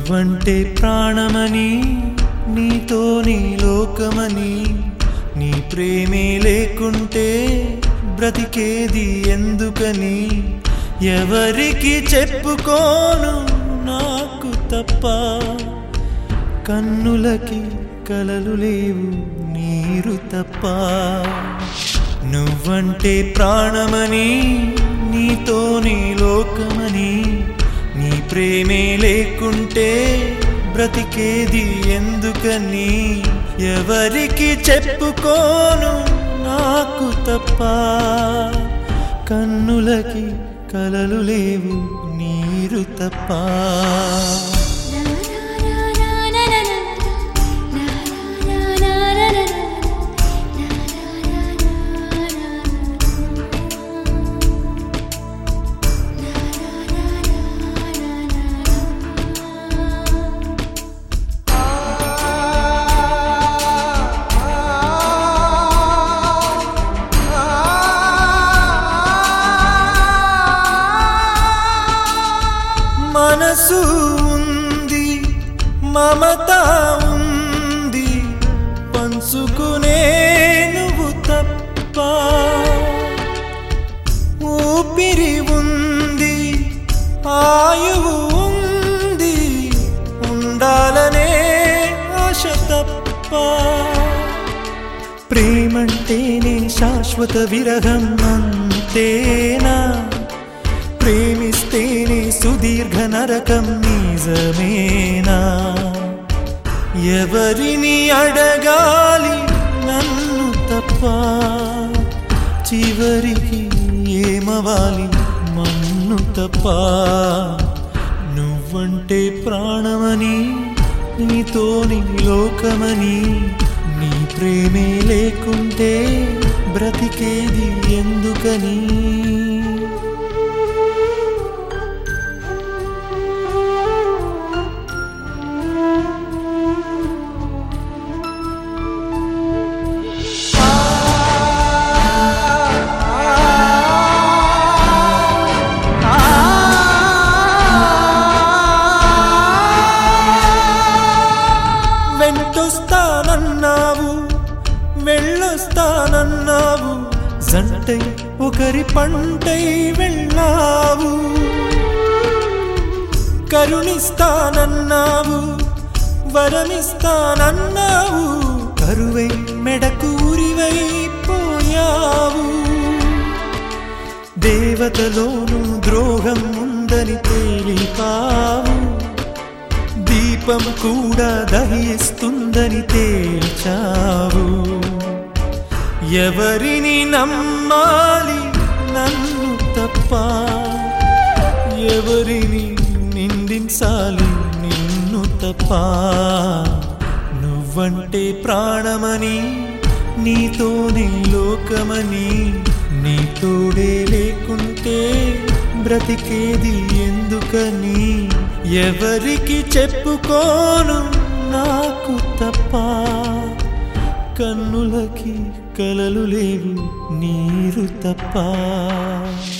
నువ్వంటే ప్రాణమని నీతో నీ లోకమని నీ ప్రేమే లేకుంటే బ్రతికేది ఎందుకని ఎవరికి చెప్పుకోను నాకు తప్ప కన్నులకి కలలు లేవు నీరు తప్ప నువ్వంటే ప్రాణమని నీతో నీ లోకమని నీ ప్రేమే లేకుంటే బ్రతికేది ఎందుకని ఎవరికి చెప్పుకోను నాకు తప్ప కన్నులకి కలలు లేవు నీరు తప్ప మనసు ఉంది మమత ఉంది పంచుకునే నువ్వు తప్ప ఊపిరి ఉంది ఆయువు ఉంది ఉండాలనే ఆశ తప్ప ప్రేమంటేనే శాశ్వత విరహం అంతేనా ప్రేమిస్తేనే సుదీర్ఘ నరకం నిజమేనా ఎవరిని అడగాలి నన్ను తప్ప చివరికి ఏమవాలి మన్ను తప్ప నువ్వంటే ప్రాణమని నీతో నీ లోకమని నీ ప్రేమే లేకుంటే బ్రతికేది ఎందుకని వెంటొస్తానన్నావు వెళ్ళొస్తానన్నావు జంటై ఒకరి పంటై వెళ్ళావు కరుణిస్తానన్నావు వరమిస్తానన్నావు కరువై మెడకూరివై పోయావు దేవతలోను ద్రోహం ఉందని తేలిపావు దీపం కూడా దహిస్తుందని తేల్చావు ఎవరిని నమ్మాలి నన్ను తప్ప ఎవరిని నిందించాలి నిన్ను తప్ప నువ్వంటే ప్రాణమని నీతోనే లోకమని నీ తోడే లేకుంటే బ్రతికేది ఎందుకని ఎవరికి చెప్పుకోను నాకు తప్ప కన్నులకి కలలు లేవు నీరు తప్ప